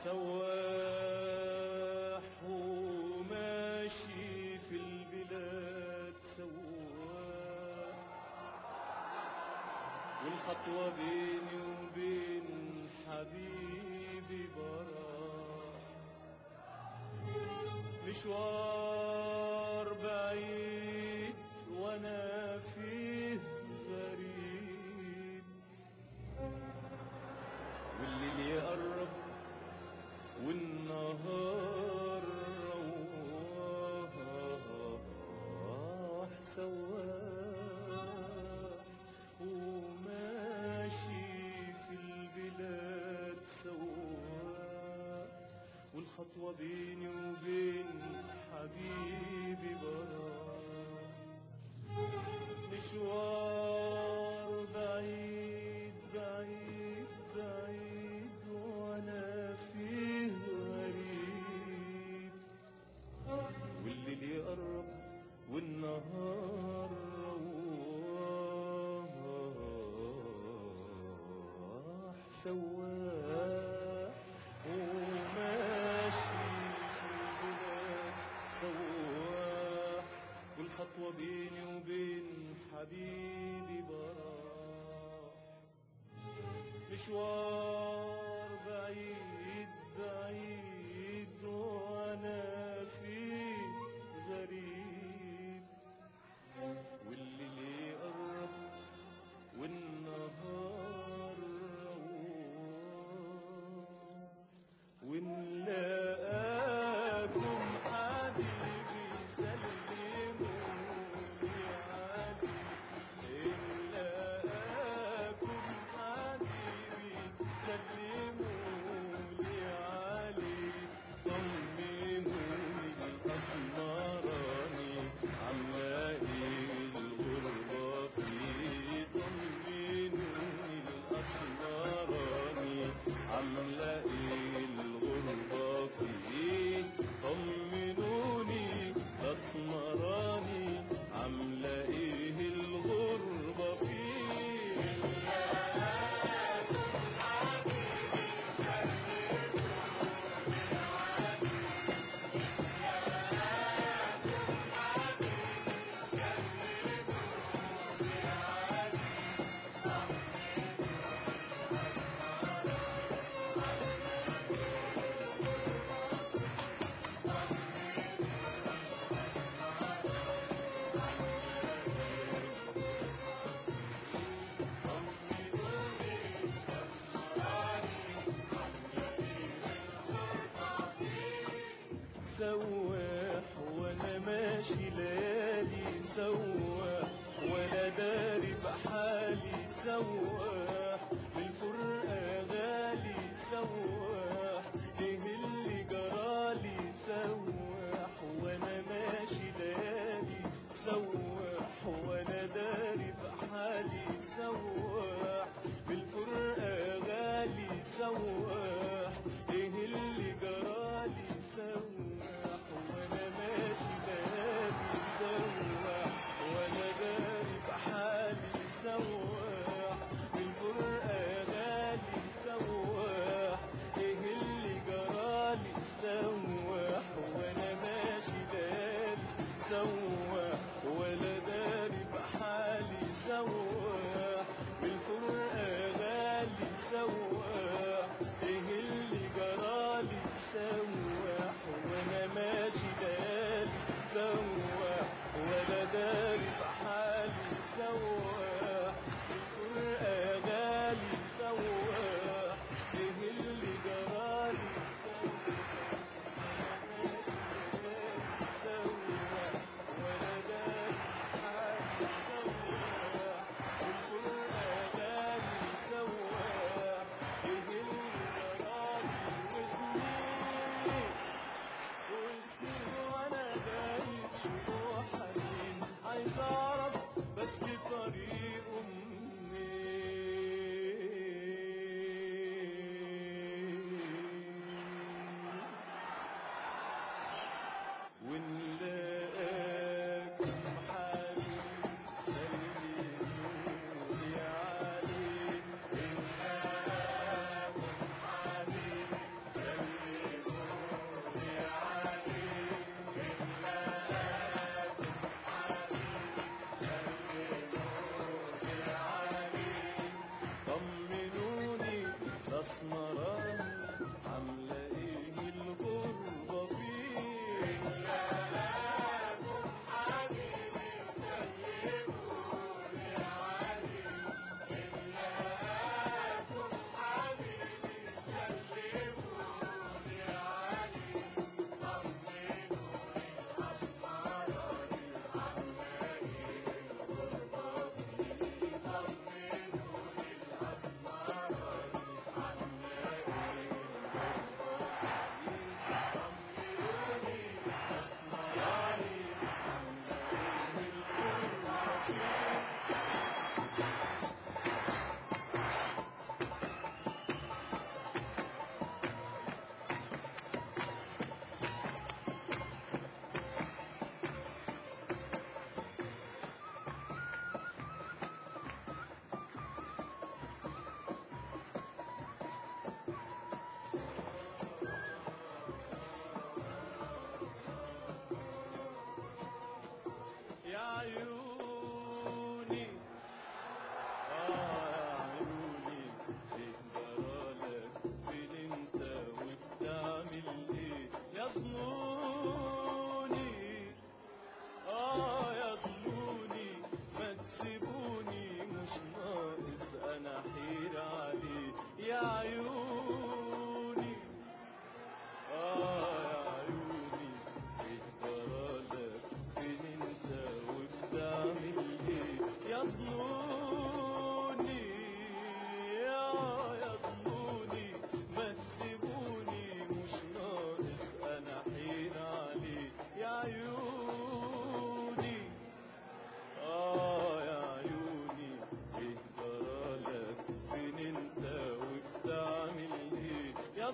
سواح وماشي في البلاد سواح والخطوة بيني وبين حبيبي براح مشوار بعيد وانا فيه غريب والليل يقرب والنهار رواح سواح وماشي في البلاد سواح والخطوة بيني وبين حبيبي براح مشوار بعيد بعيد بعيد وانا فيه غريب والليل يقرب والنهار رواح سواح وماشي في البلاد سواح والخطوة بيني وبين حبيبي براح مشوار بعيد بعيد وانا فيه غريب والليل يقرب والنهار رواح ونلاقاكم حبيبي سلموني علي نلاقاكم حبيبي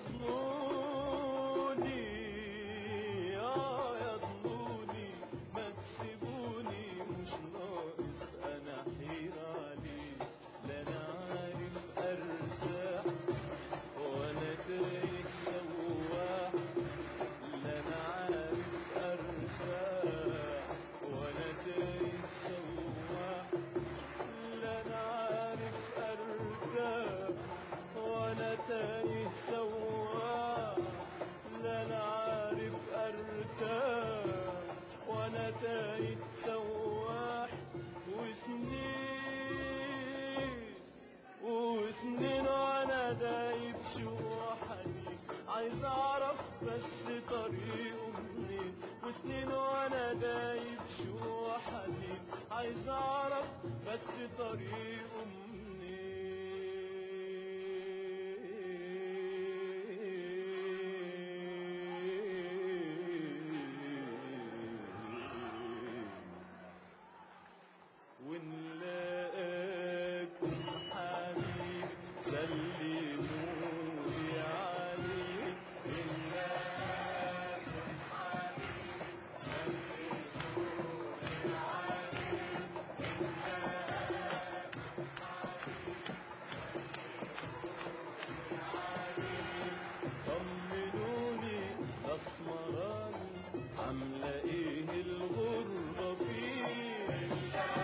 يظنوني اه يظنوني ما تسيبوني مش ناقص انا حير عليه لا انا عارف ارتاح وانا تايه سواح لا انا عارف ارتاح وانا تايه سواح لا انا عارف ارتاح وانا تايه سواح لا انا عارف ارتاح وانا تايه سواح وسنين وسنين وانا دايب شوحني عايز اعرف بس طريقه منين وسنين وانا دايب شوحني عايز اعرف بس طريقه منين ونلاقاكم حبيب سلمولي عليه نلاقاكم حبيب سلمولي عليه طمنوني اسمراني عامله ايه الغربه فيه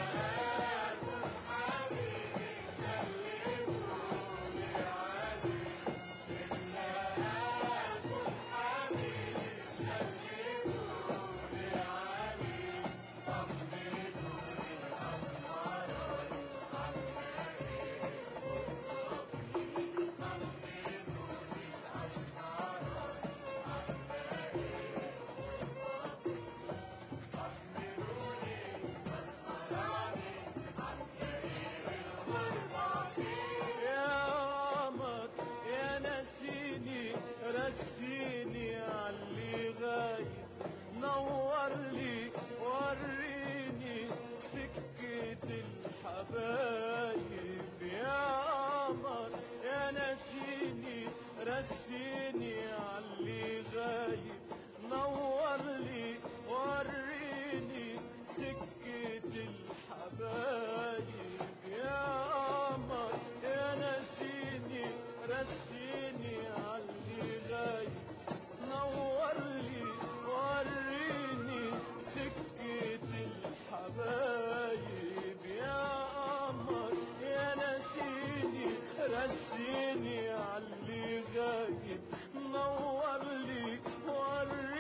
يا قمر يا نسيني رسيني عاللي غايب نور لي وريني سكة الحبايب يا قمر يا نسيني رسيني عاللي غايب نور لي وريني سكة الحبايب يا قمر يا نسيني رسيني عاللي غايب نور لي وريني سكة الحبايب يا قمر يا نسيني رسيني عاللي غايب نور لي وريني